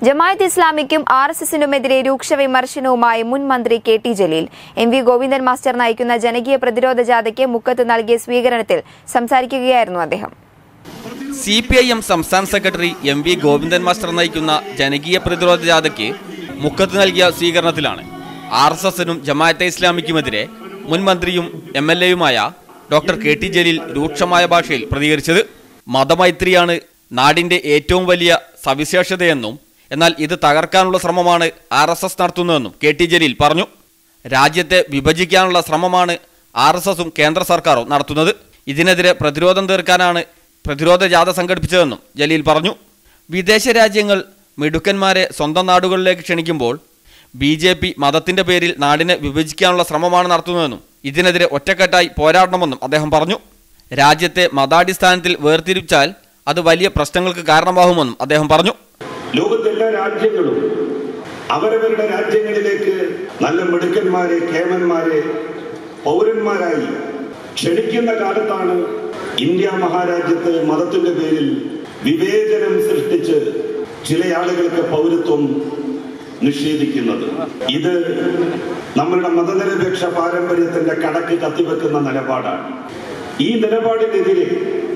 ജമായത്ത് ഇസ്ലാമിക്കും R S എസിനുമെതിരെ രൂക്ഷ വിമർശനവുമായി മുൻ മന്ത്രി K T Jaleel M V Govindan master നയിക്കുന്ന ജനകീയ പ്രതിരോധ ജാഥയ്ക്ക് മുക്കത്ത് നൽകിയ സ്വീകരണത്തിൽ സംസാരിക്കുകയായിരുന്നു അദ്ദേഹം സി പി ഐ എം സംസ്ഥാന secretary M V Govindan master നയിക്കുന്ന ജനകീയ പ്രതിരോധ ജാഥയ്ക്ക് മുക്കത്ത് നൽകിയ സ്വീകരണത്തിലാണ് ആർ എസ് എസിനും ജമാഅത്തെ ഇസ്ലാമിക്കുമെതിരെ മുൻ മന്ത്രിയും എം എൽ എയുമായ ഡോക്ടർ കെ ടി ജലീൽ രൂക്ഷമായ ഭാഷയിൽ പ്രതികരിച്ചത് മതമൈത്രിയാണ് നാടിന്റെ ഏറ്റവും വലിയ സവിശേഷതയെന്നും എന്നാൽ ഇത് തകർക്കാനുള്ള ശ്രമമാണ് ആർ എസ് എസ് നടത്തുന്നതെന്നും കെ ടി ജലീൽ പറഞ്ഞു രാജ്യത്തെ വിഭജിക്കാനുള്ള ശ്രമമാണ് ആർ എസ് എസും കേന്ദ്ര സർക്കാരും നടത്തുന്നത് ഇതിനെതിരെ പ്രതിരോധം തീർക്കാനാണ് പ്രതിരോധ ജാഥ സംഘടിപ്പിച്ചതെന്നും ജലീൽ പറഞ്ഞു വിദേശ രാജ്യങ്ങൾ മിടുക്കന്മാരെ സ്വന്തം നാടുകളിലേക്ക് ക്ഷണിക്കുമ്പോൾ ബി ജെ പി മതത്തിന്റെ പേരിൽ നാടിനെ വിഭജിക്കാനുള്ള ശ്രമമാണ് നടത്തുന്നതെന്നും ഇതിനെതിരെ ഒറ്റക്കെട്ടായി പോരാടണമെന്നും അദ്ദേഹം പറഞ്ഞു രാജ്യത്തെ മതാടിസ്ഥാനത്തിൽ വേർതിരിച്ചാൽ അത് വലിയ പ്രശ്നങ്ങൾക്ക് കാരണമാകുമെന്നും അദ്ദേഹം പറഞ്ഞു ലോകത്തെല്ലാ രാജ്യങ്ങളും അവരവരുടെ രാജ്യങ്ങളിലേക്ക് നല്ല മിടുക്കന്മാരെ കേമന്മാരെ പൗരന്മാരായി ക്ഷണിക്കുന്ന കാലത്താണ് ഇന്ത്യ മഹാരാജ്യത്ത് മതത്തിന്റെ പേരിൽ വിവേചനം സൃഷ്ടിച്ച് ചില ആളുകൾക്ക് പൗരത്വം നിഷേധിക്കുന്നത് ഇത് നമ്മളുടെ മതനിരപേക്ഷ പാരമ്പര്യത്തിന്റെ കടക്ക് കത്തിവെക്കുന്ന നിലപാടാണ് ഈ നിലപാടിനെതിരെ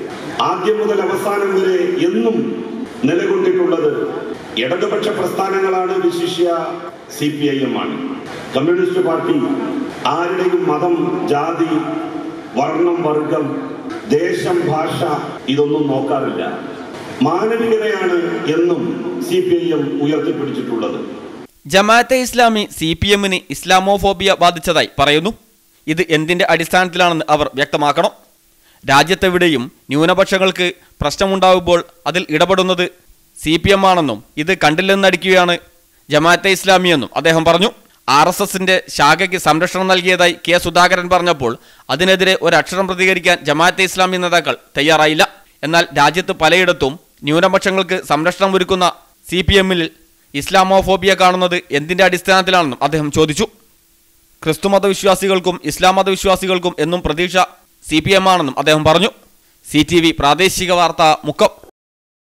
ആദ്യം മുതൽ അവസാനം വരെ എന്നും നിലകൊണ്ടിട്ടുള്ളത് ഇടതുപക്ഷ പ്രസ്ഥാനങ്ങളാണ് വിശിഷ്യ സി പി ഐ എം ആണ് കമ്മ്യൂണിസ്റ്റ് പാർട്ടി ആരുടെയും മതം ജാതി വർണ്ണം വർഗം ദേശം ഭാഷ ഇതൊന്നും നോക്കാറില്ല മാനവികതയാണ് എന്നും സി പി ഐ എം ഉയർത്തിപ്പിടിച്ചിട്ടുള്ളത് ജമാഅത്തെ ഇസ്ലാമി സി പി എമ്മിന് ഇസ്ലാമോഫോബിയ ബാധിച്ചതായി പറയുന്നു ഇത് എന്തിന്റെ അടിസ്ഥാനത്തിലാണെന്ന് അവർ വ്യക്തമാക്കണം രാജ്യത്തെവിടെയും ന്യൂനപക്ഷങ്ങൾക്ക് പ്രശ്നമുണ്ടാകുമ്പോൾ അതിൽ ഇടപെടുന്നത് സി പി എം ആണെന്നും ഇത് കണ്ടില്ലെന്നടിക്കുകയാണ് ജമാഅത്തെ ഇസ്ലാമി എന്നും അദ്ദേഹം പറഞ്ഞു ആർ എസ് എസിന്റെ ശാഖയ്ക്ക് സംരക്ഷണം നൽകിയതായി കെ സുധാകരൻ പറഞ്ഞപ്പോൾ അതിനെതിരെ ഒരക്ഷരം പ്രതികരിക്കാൻ ജമാഅത്തെ ഇസ്ലാമി നേതാക്കൾ തയ്യാറായില്ല എന്നാൽ രാജ്യത്ത് പലയിടത്തും ന്യൂനപക്ഷങ്ങൾക്ക് സംരക്ഷണം ഒരുക്കുന്ന സി പി എമ്മിൽ ഇസ്ലാമോഫോബിയ കാണുന്നത് എന്തിന്റെ അടിസ്ഥാനത്തിലാണെന്നും അദ്ദേഹം ചോദിച്ചു ക്രിസ്തുമത വിശ്വാസികൾക്കും ഇസ്ലാം മതവിശ്വാസികൾക്കും എന്നും പ്രതീക്ഷ സി പി എം ആണെന്നും അദ്ദേഹം പറഞ്ഞു സി ടി വി പ്രാദേശിക വാർത്ത മുക്കം